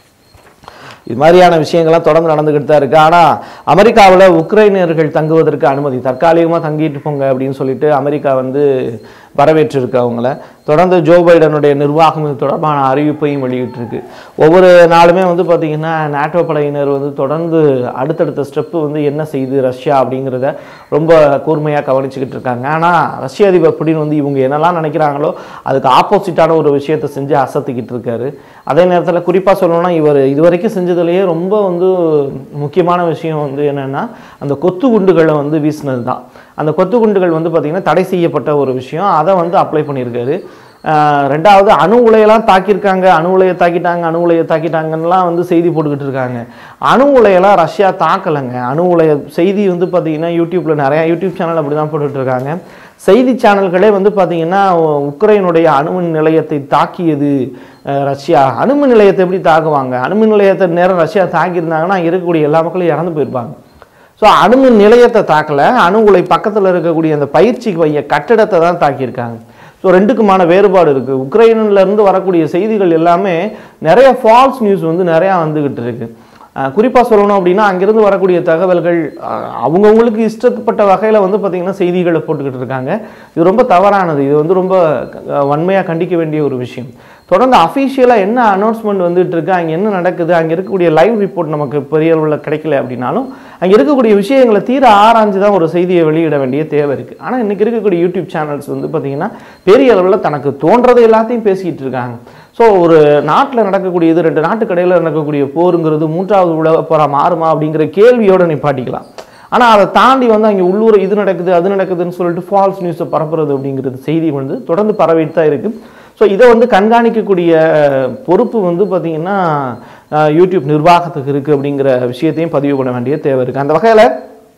இது மாதிரியான விஷயங்கள்லாம் தொடர்ந்து நடந்துக்கிட்டு தான் இருக்கு ஆனால் அமெரிக்காவில் உக்ரைனியர்கள் தங்குவதற்கு அனுமதி தற்காலிகமாக தங்கிட்டு போங்க அப்படின்னு சொல்லிட்டு அமெரிக்கா வந்து வரவேற்றிருக்கு அவங்கள தொடர்ந்து ஜோ பைடனுடைய நிர்வாகம் இது தொடர்பான அறிவிப்பையும் வெளியிட்டிருக்கு ஒவ்வொரு நாளுமே வந்து பார்த்திங்கன்னா நாட்டோ படையினர் வந்து தொடர்ந்து அடுத்தடுத்த ஸ்டெப்பு வந்து என்ன செய்யுது ரஷ்யா அப்படிங்கிறத ரொம்ப கூர்மையாக கவனிச்சுக்கிட்டு இருக்காங்க ஆனால் ரஷ்ய அதிபர் புடின் வந்து இவங்க என்னெல்லாம் நினைக்கிறாங்களோ அதுக்கு ஆப்போசிட்டான ஒரு விஷயத்தை செஞ்சு அசத்திக்கிட்டு இருக்காரு அதே நேரத்தில் குறிப்பாக சொல்லணும்னா இவர் இதுவரைக்கும் செஞ்சதுலேயே ரொம்ப வந்து முக்கியமான விஷயம் வந்து என்னென்னா அந்த கொத்து குண்டுகளை வந்து வீசினது தான் அந்த கொத்து குண்டுகள் வந்து பார்த்திங்கன்னா தடை செய்யப்பட்ட ஒரு விஷயம் அதை வந்து அப்ளை பண்ணியிருக்காரு ஆஹ் ரெண்டாவது அணு உலையெல்லாம் தாக்கியிருக்காங்க அணு உலையை தாக்கிட்டாங்க அணு உலையை தாக்கிட்டாங்கன்னெலாம் வந்து செய்தி போட்டுக்கிட்டு இருக்காங்க அணு உலையெல்லாம் ரஷ்யா தாக்கலைங்க அணு உலைய செய்தி வந்து பார்த்திங்கன்னா யூடியூப்பில் நிறையா யூடியூப் சேனல் அப்படி தான் போட்டுட்டு இருக்காங்க செய்தி சேனல்களே வந்து பார்த்திங்கன்னா உக்ரைனுடைய அணுமின் நிலையத்தை தாக்கியது அஹ், ரஷ்யா அணுமின் நிலையத்தை எப்படி தாக்குவாங்க அணுமின் நிலையத்தை நேரம் ரஷ்யா தாக்கியிருந்தாங்கன்னா அங்க இருக்கக்கூடிய எல்லா மக்களும் இறந்து போயிருப்பாங்க ஸோ அணுமின் நிலையத்தை தாக்கல அணு உலை பக்கத்தில் இருக்கக்கூடிய அந்த பயிற்சி வைய கட்டிடத்தை தான் தாக்கியிருக்காங்க ஸோ ரெண்டுக்குமான வேறுபாடு இருக்குது உக்ரைன்ல இருந்து வரக்கூடிய செய்திகள் எல்லாமே நிறைய ஃபால்ஸ் நியூஸ் வந்து நிறையா வந்துக்கிட்டு இருக்கு குறிப்பாக சொல்லணும் அப்படின்னா அங்கிருந்து வரக்கூடிய தகவல்கள் அஹ், அவங்கவங்களுக்கு இஷ்டப்பட்ட வகையில் வந்து பார்த்திங்கன்னா செய்திகளை போட்டுக்கிட்டு இருக்காங்க இது ரொம்ப தவறானது இது வந்து ரொம்ப வன்மையாக கண்டிக்க வேண்டிய ஒரு விஷயம் தொடர்ந்து அஃபீஷியலாக என்ன அனௌன்ஸ்மெண்ட் வந்துட்டு இருக்கு அங்கே என்ன நடக்குது அங்கே இருக்கக்கூடிய லைவ் ரிப்போர்ட் நமக்கு பெரிய அளவில் கிடைக்கல அப்படின்னாலும் அங்கே இருக்கக்கூடிய விஷயங்களை தீர ஆராய்ஞ்சு தான் ஒரு செய்தியை வெளியிட வேண்டிய தேவை இருக்குது ஆனால் இன்றைக்கி இருக்கக்கூடிய யூடியூப் சேனல்ஸ் வந்து பார்த்திங்கன்னா பெரிய அளவில் தனக்கு தோன்றது எல்லாத்தையும் பேசிக்கிட்டு இருக்காங்க ஸோ ஒரு நாட்டில் நடக்கக்கூடியது ரெண்டு நாட்டுக்கு இடையில நடக்கக்கூடிய போருங்கிறது மூன்றாவது உலக போரா மாறுமா அப்படிங்கிற கேள்வியோட நிப்பாட்டிக்கலாம் ஆனால் அதை தாண்டி வந்து அங்கே உள்ளூர் இது நடக்குது அது நடக்குதுன்னு சொல்லிட்டு ஃபால்ஸ் நியூஸை பரப்புறது அப்படிங்கிறது செய்தி வந்து தொடர்ந்து பரவிட்டு தான் இருக்குது ஸோ இதை வந்து கண்காணிக்கக்கூடிய பொறுப்பு வந்து பார்த்திங்கன்னா அஹ், யூடியூப் நிர்வாகத்துக்கு இருக்குது அப்படிங்கிற விஷயத்தையும் பதிவு பண்ண வேண்டிய தேவை இருக்குது அந்த வகையில்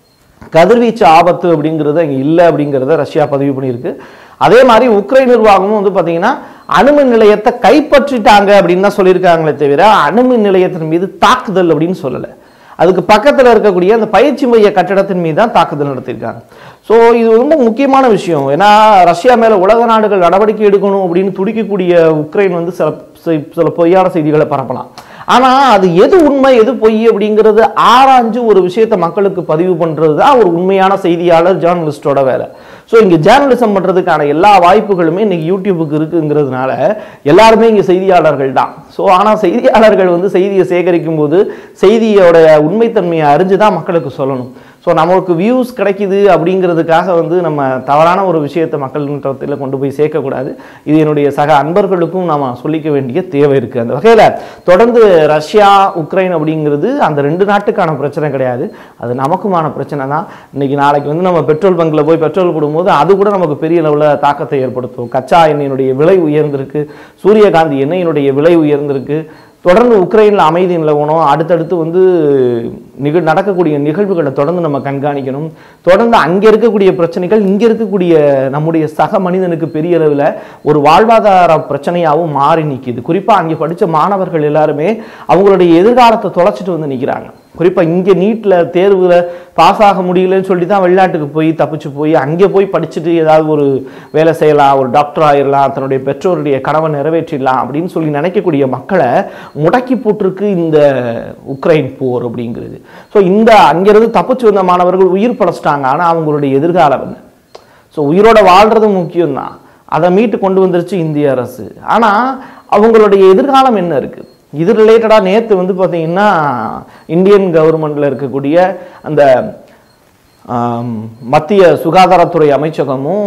கதிர்வீச்சு ஆபத்து அப்படிங்கிறது அங்கே இல்லை அப்படிங்கிறத ரஷ்யா பதிவு பண்ணியிருக்கு அதே மாதிரி உக்ரைன் நிர்வாகமும் வந்து பார்த்தீங்கன்னா அணுமின் நிலையத்தை கைப்பற்றிட்டாங்க அப்படின்னு தான் சொல்லியிருக்காங்களே தவிர அணுமின் நிலையத்தின் மீது தாக்குதல் அப்படின்னு சொல்லலை அதுக்கு பக்கத்தில் இருக்கக்கூடிய அந்த பயிற்சி மைய கட்டடத்தின் மீது தான் தாக்குதல் நடத்தியிருக்காங்க ஸோ இது ரொம்ப முக்கியமான விஷயம் ஏன்னா ரஷ்யா மேலே உலக நாடுகள் நடவடிக்கை எடுக்கணும் அப்படின்னு துடிக்கக்கூடிய உக்ரைன் வந்து சில சில- சில பொய்யான செய்திகளை பரப்பலாம் ஆனால் அது எது உண்மை எது பொய் அப்படிங்கிறது ஆராய்ஞ்சு ஒரு விஷயத்தை மக்களுக்கு பதிவு பண்ணுறது தான் ஒரு உண்மையான செய்தியாளர் ஜேர்னலிஸ்டோட வேலை ஸோ இங்கே ஜேர்னலிசம் பண்ணுறதுக்கான எல்லா வாய்ப்புகளுமே இன்னைக்கு யூடியூபுக்கு இருக்குங்கிறதுனால எல்லாருமே இங்கே செய்தியாளர்கள் தான் ஸோ ஆனால் செய்தியாளர்கள் வந்து செய்தியை சேகரிக்கும் போது செய்தியோட உண்மைத்தன்மையை அறிஞ்சு தான் மக்களுக்கு சொல்லணும் ஸோ நமக்கு வியூஸ் கிடைக்குது அப்படிங்கிறதுக்காக வந்து நம்ம தவறான ஒரு விஷயத்தை மக்கள்கிட்ட கொண்டு போய் சேர்க்கக்கூடாது இது என்னுடைய சக அன்பர்களுக்கும் நாம சொல்லிக்க வேண்டிய தேவை இருக்குது அந்த வகையில் தொடர்ந்து ரஷ்யா உக்ரைன் அப்படிங்கிறது அந்த ரெண்டு நாட்டுக்கான பிரச்சனை கிடையாது அது நமக்குமான பிரச்சனை தான் இன்னைக்கு நாளைக்கு வந்து நம்ம பெட்ரோல் பங்கில் போய் பெட்ரோல் போடும்போது அது கூட நமக்கு பெரிய லெவலில் தாக்கத்தை ஏற்படுத்தும் கச்சா எண்ணெயினுடைய விலை உயர்ந்திருக்கு சூரியகாந்தி எண்ணெயினுடைய விலை உயர்ந்திருக்கு தொடர்ந்து உக்ரைனில் அமைதி நிலவணும் அடுத்தடுத்து வந்து நிகழ் நடக்கக்கூடிய நிகழ்வுகளை தொடர்ந்து நம்ம கண்காணிக்கணும் தொடர்ந்து அங்கே இருக்கக்கூடிய பிரச்சனைகள் இங்கே இருக்கக்கூடிய நம்முடைய சக மனிதனுக்கு பெரிய அளவில் ஒரு வாழ்வாதார பிரச்சனையாகவும் மாறி நிற்கிது குறிப்பாக அங்கே படித்த மாணவர்கள் எல்லாருமே அவங்களுடைய எதிர்காலத்தை தொலைச்சிட்டு வந்து நிற்கிறாங்க குறிப்பாக இங்கே நீட்டில் தேர்வில் பாஸ் ஆக முடியலன்னு சொல்லி தான் வெளிநாட்டுக்கு போய் தப்பிச்சு போய் அங்கே போய் படிச்சுட்டு ஏதாவது ஒரு வேலை செய்யலாம் ஒரு டாக்டர் ஆயிடலாம் தன்னுடைய பெற்றோருடைய கனவை நிறைவேற்றிடலாம் அப்படின்னு சொல்லி நினைக்கக்கூடிய மக்களை முடக்கி போட்டிருக்கு இந்த உக்ரைன் போர் அப்படிங்கிறது ஸோ இந்த அங்கிருந்து தப்பிச்சு வந்த மாணவர்கள் உயிர் படைச்சிட்டாங்க ஆனால் அவங்களுடைய எதிர்காலம் என்ன ஸோ உயிரோட வாழ்றது முக்கியம்தான் அதை மீட்டு கொண்டு வந்துருச்சு இந்திய அரசு ஆனால் அவங்களுடைய எதிர்காலம் என்ன இருக்கு இது ரிலேட்டடாக நேற்று வந்து பார்த்தீங்கன்னா இந்தியன் கவர்மெண்ட்டில் இருக்கக்கூடிய அந்த ஆம், மத்திய சுகாதாரத்துறை அமைச்சகமும்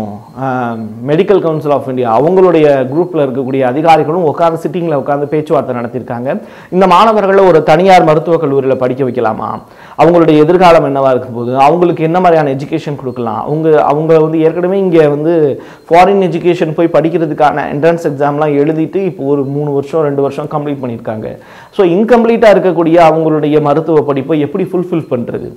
மெடிக்கல் கவுன்சில் ஆஃப் இந்தியா அவங்களுடைய குரூப்பில் இருக்கக்கூடிய அதிகாரிகளும் உட்காந்து சிட்டிங்கில் உட்காந்து பேச்சுவார்த்தை நடத்தியிருக்காங்க இந்த மாணவர்களை ஒரு தனியார் மருத்துவக் கல்லூரியில் படிக்க வைக்கலாமா அவங்களுடைய எதிர்காலம் என்னவா இருக்கும் போது அவங்களுக்கு என்ன மாதிரியான எஜுகேஷன் கொடுக்கலாம் அவங்க அவங்க வந்து ஏற்கனவே இங்கே வந்து ஃபாரின் எஜுகேஷன் போய் படிக்கிறதுக்கான என்ட்ரன்ஸ் எக்ஸாம்லாம் எழுதிட்டு இப்போ ஒரு மூணு வருஷம் ரெண்டு வருஷம் கம்ப்ளீட் பண்ணியிருக்காங்க ஸோ இன்கம்ப்ளீட்டாக இருக்கக்கூடிய அவங்களுடைய மருத்துவ படிப்பை எப்படி ஃபுல்ஃபில் பண்ணுறது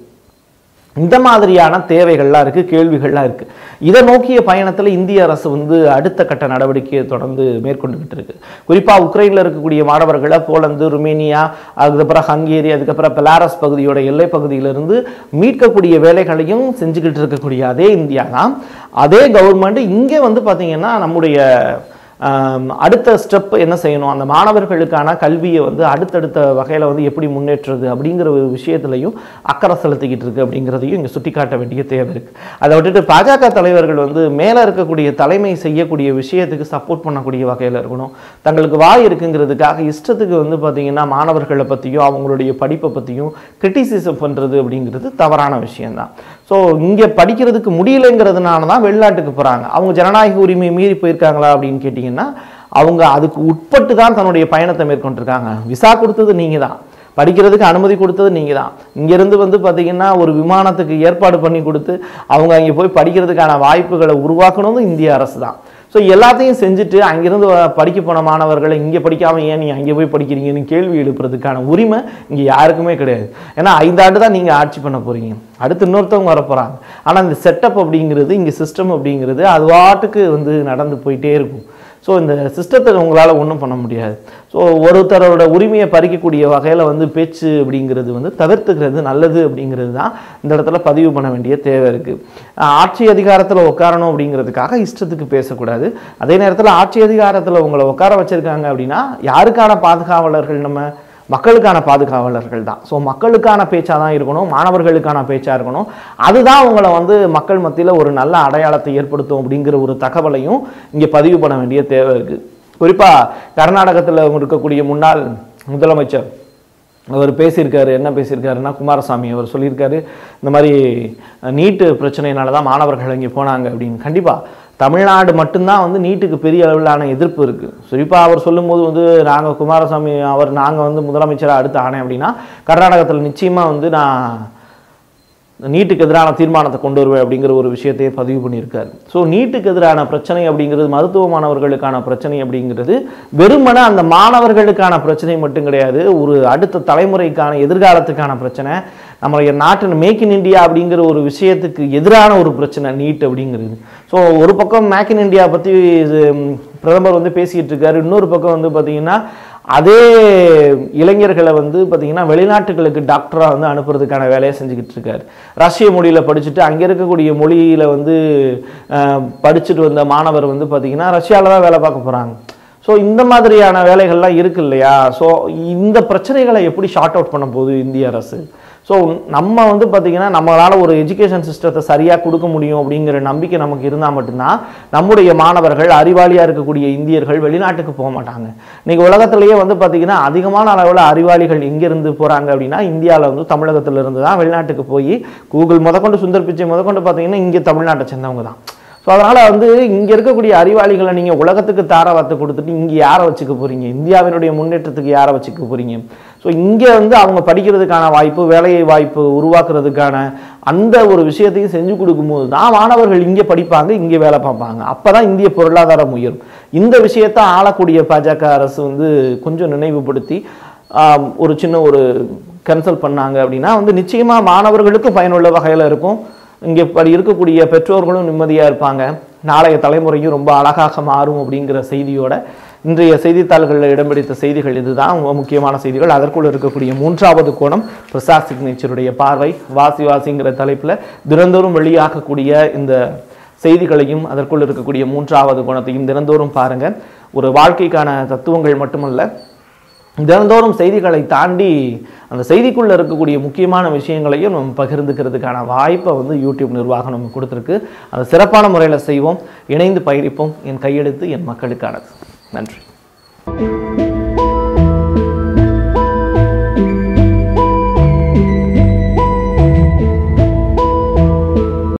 இந்த மாதிரியான தேவைகள்லாம் இருக்கு கேள்விகள்லாம் இருக்கு இதை நோக்கிய பயணத்தில் இந்திய அரசு வந்து அடுத்த கட்ட நடவடிக்கையை தொடர்ந்து மேற்கொண்டுகிட்டு இருக்கு குறிப்பா உக்ரைன்ல இருக்கக்கூடிய மாணவர்களை போலந்து ருமேனியா அதுக்கப்புறம் ஹங்கேரி அதுக்கப்புறம் பெலாரஸ் பகுதியோட எல்லை பகுதியிலிருந்து மீட்கக்கூடிய வேலைகளையும் செஞ்சுக்கிட்டு இருக்கக்கூடிய அதே இந்தியா தான் அதே கவர்மெண்ட் இங்கே வந்து பார்த்தீங்கன்னா நம்முடைய ஆம், அடுத்த ஸ்டெப் என்ன செய்யணும் அந்த மாணவர்களுக்கான கல்வியை வந்து அடுத்தடுத்த வகையில் வந்து எப்படி முன்னேற்றுறது அப்படிங்கிற ஒரு விஷயத்துலையும் அக்கறை செலுத்திக்கிட்டு இருக்கு அப்படிங்கிறதையும் இங்கே சுட்டிக்காட்ட வேண்டிய தேவை இருக்கு அதை விட்டுட்டு பாஜக தலைவர்கள் வந்து மேலே இருக்கக்கூடிய தலைமை செய்யக்கூடிய விஷயத்துக்கு சப்போர்ட் பண்ணக்கூடிய வகையில் இருக்கணும் தங்களுக்கு வாய் இருக்குங்கிறதுக்காக இஷ்டத்துக்கு வந்து பார்த்தீங்கன்னா மாணவர்களை பற்றியும் அவங்களுடைய படிப்பை பற்றியும் கிரிட்டிசிசம் பண்ணுறது அப்படிங்கிறது தவறான விஷயம்தான் ஸோ இங்கே படிக்கிறதுக்கு முடியலைங்கிறதுனால தான் வெளிநாட்டுக்கு போகிறாங்க அவங்க ஜனநாயக உரிமையை மீறி போயிருக்காங்களா அப்படின்னு கேட்டிங்கன்னா அவங்க அதுக்கு உட்பட்டு தான் தன்னுடைய பயணத்தை மேற்கொண்டிருக்காங்க விசா கொடுத்தது நீங்கள் தான் படிக்கிறதுக்கு அனுமதி கொடுத்தது நீங்கள் தான் இங்கேருந்து வந்து பார்த்தீங்கன்னா ஒரு விமானத்துக்கு ஏற்பாடு பண்ணி கொடுத்து அவங்க அங்கே போய் படிக்கிறதுக்கான வாய்ப்புகளை உருவாக்கணும் இந்திய அரசு தான் ஸோ எல்லாத்தையும் செஞ்சுட்டு அங்கிருந்து வ- படிக்க போன மாணவர்களை இங்கே படிக்காம ஏன் நீ அங்கே போய் படிக்கிறீங்கன்னு கேள்வி எழுப்புறதுக்கான உரிமை இங்கே யாருக்குமே கிடையாது ஏன்னா ஐந்தாண்டு தான் நீங்கள் ஆட்சி பண்ண போறீங்க அடுத்து இன்னொருத்தவங்க வர போகிறாங்க ஆனால் இந்த செட்டப் அப்படிங்கிறது இங்கே சிஸ்டம் அப்படிங்கிறது அது பாட்டுக்கு வந்து நடந்து போயிட்டே இருக்கும் ஸோ இந்த சிஸ்டத்தை உங்களால் ஒன்றும் பண்ண முடியாது ஸோ ஒருத்தரோட உரிமையை பறிக்கக்கூடிய வகையில் வந்து பேச்சு அப்படிங்கிறது வந்து தவிர்த்துக்கிறது நல்லது அப்படிங்கிறது தான் இந்த இடத்துல பதிவு பண்ண வேண்டிய தேவை இருக்குது ஆட்சி அதிகாரத்தில் உட்காரணும் அப்படிங்கிறதுக்காக இஷ்டத்துக்கு பேசக்கூடாது அதே நேரத்தில் ஆட்சி அதிகாரத்தில் உங்களை உட்கார வச்சிருக்காங்க அப்படின்னா யாருக்கான பாதுகாவலர்கள் நம்ம மக்களுக்கான பாதுகாவலர்கள் தான் ஸோ மக்களுக்கான பேச்சாக தான் இருக்கணும் மாணவர்களுக்கான பேச்சாக இருக்கணும் அதுதான் உங்களை வந்து மக்கள் மத்தியில் ஒரு நல்ல அடையாளத்தை ஏற்படுத்தும் அப்படிங்கிற ஒரு தகவலையும் இங்கே பதிவு பண்ண வேண்டிய தேவை இருக்குது குறிப்பாக கர்நாடகத்தில் இருக்கக்கூடிய முன்னாள் முதலமைச்சர் அவர் பேசியிருக்காரு என்ன பேசியிருக்காருன்னா குமாரசாமி அவர் சொல்லியிருக்காரு இந்த மாதிரி நீட்டு பிரச்சனையினால தான் மாணவர்கள் இங்கே போனாங்க அப்படின்னு கண்டிப்பாக தமிழ்நாடு மட்டும்தான் வந்து நீட்டுக்கு பெரிய அளவிலான எதிர்ப்பு இருக்குது குறிப்பாக அவர் சொல்லும்போது வந்து நாங்கள் குமாரசாமி அவர் நாங்கள் வந்து முதலமைச்சராக அடுத்து ஆனேன் அப்படின்னா கர்நாடகத்தில் நிச்சயமாக வந்து நான் நீட்டுக்கு எதிரான தீர்மானத்தை கொண்டு வருவேன் அப்படிங்கிற ஒரு விஷயத்தையே பதிவு பண்ணியிருக்காரு ஸோ நீட்டுக்கு எதிரான பிரச்சனை அப்படிங்கிறது மருத்துவ மாணவர்களுக்கான பிரச்சனை அப்படிங்கிறது வெறுமனே அந்த மாணவர்களுக்கான பிரச்சனை மட்டும் கிடையாது ஒரு அடுத்த தலைமுறைக்கான எதிர்காலத்துக்கான பிரச்சனை நம்மளுடைய நாட்டின் மேக் இன் இந்தியா அப்படிங்கிற ஒரு விஷயத்துக்கு எதிரான ஒரு பிரச்சனை நீட் அப்படிங்கிறது ஸோ ஒரு பக்கம் மேக் இன் இந்தியா பற்றி பிரதமர் வந்து பேசிக்கிட்டு இருக்காரு இன்னொரு பக்கம் வந்து பார்த்தீங்கன்னா அதே இளைஞர்களை வந்து பார்த்தீங்கன்னா வெளிநாட்டுகளுக்கு டாக்டராக வந்து அனுப்புறதுக்கான வேலையை செஞ்சுக்கிட்டு இருக்காரு ரஷ்ய மொழியில் படிச்சுட்டு அங்கே இருக்கக்கூடிய மொழியில் வந்து அஹ், படிச்சுட்டு வந்த மாணவர் வந்து பார்த்தீங்கன்னா ரஷ்யாவில் தான் வேலை பார்க்க போகிறாங்க ஸோ இந்த மாதிரியான வேலைகள்லாம் இருக்கு இல்லையா ஸோ இந்த பிரச்சனைகளை எப்படி ஷார்ட் அவுட் பண்ண போகுது இந்திய அரசு ஸோ நம்ம வந்து பார்த்திங்கன்னா நம்மளால் ஒரு எஜுகேஷன் சிஸ்டத்தை சரியாக கொடுக்க முடியும் அப்படிங்கிற நம்பிக்கை நமக்கு இருந்தால் மட்டும்தான் நம்முடைய மாணவர்கள் அறிவாளியாக இருக்கக்கூடிய இந்தியர்கள் வெளிநாட்டுக்கு போக மாட்டாங்க இன்னைக்கு உலகத்திலேயே வந்து பார்த்திங்கன்னா அதிகமான அளவில் அறிவாளிகள் எங்கேருந்து போகிறாங்க அப்படின்னா இந்தியாவில் வந்து தமிழகத்துல இருந்து தான் வெளிநாட்டுக்கு போய் கூகுள் முதற்கொண்டு சுந்தர் பிச்சை முதற்கொண்டு பார்த்தீங்கன்னா இங்கே தமிழ்நாட்டை சேர்ந்தவங்க தான் ஸோ அதனால் வந்து இங்கே இருக்கக்கூடிய அறிவாளிகளை நீங்கள் உலகத்துக்கு தார வார்த்தை கொடுத்துட்டு இங்கே யாரை வச்சுக்க போகிறீங்க இந்தியாவினுடைய முன்னேற்றத்துக்கு யாரை வச்சுக்க போகிறீங்க ஸோ இங்கே வந்து அவங்க படிக்கிறதுக்கான வாய்ப்பு வேலையை வாய்ப்பு உருவாக்குறதுக்கான அந்த ஒரு விஷயத்தையும் செஞ்சு கொடுக்கும்போது தான் மாணவர்கள் இங்கே படிப்பாங்க இங்கே வேலை பார்ப்பாங்க அப்போ தான் இந்திய பொருளாதாரம் உயரும் இந்த விஷயத்தை ஆளக்கூடிய பாஜக அரசு வந்து கொஞ்சம் நினைவுபடுத்தி ஆம், ஒரு சின்ன ஒரு கன்சல்ட் பண்ணாங்க அப்படின்னா வந்து நிச்சயமாக மாணவர்களுக்கு பயனுள்ள வகையில் இருக்கும் இங்கே படி இருக்கக்கூடிய பெற்றோர்களும் நிம்மதியாக இருப்பாங்க நாளைய தலைமுறையும் ரொம்ப அழகாக மாறும் அப்படிங்கிற செய்தியோட இன்றைய செய்தித்தாள்களில் இடம் பிடித்த செய்திகள் இதுதான் ரொம்ப முக்கியமான செய்திகள் அதற்குள் இருக்கக்கூடிய மூன்றாவது கோணம் பிரசாத் சிக்னேச்சருடைய பார்வை வாசி வாசிங்கிற தலைப்பில் தினந்தோறும் வெளியாகக்கூடிய இந்த செய்திகளையும் அதற்குள் இருக்கக்கூடிய மூன்றாவது கோணத்தையும் தினந்தோறும் பாருங்க ஒரு வாழ்க்கைக்கான தத்துவங்கள் மட்டுமல்ல தினந்தோறும் செய்திகளை தாண்டி அந்த செய்திக்குள்ள இருக்கக்கூடிய முக்கியமான விஷயங்களையும் நம்ம பகிர்ந்துக்கிறதுக்கான வாய்ப்பை வந்து யூடியூப் நிர்வாகம் நமக்கு கொடுத்துருக்கு அதை சிறப்பான முறையில் செய்வோம் இணைந்து பயணிப்போம் என் கையெழுத்து என் மக்களுக்கானது நன்றி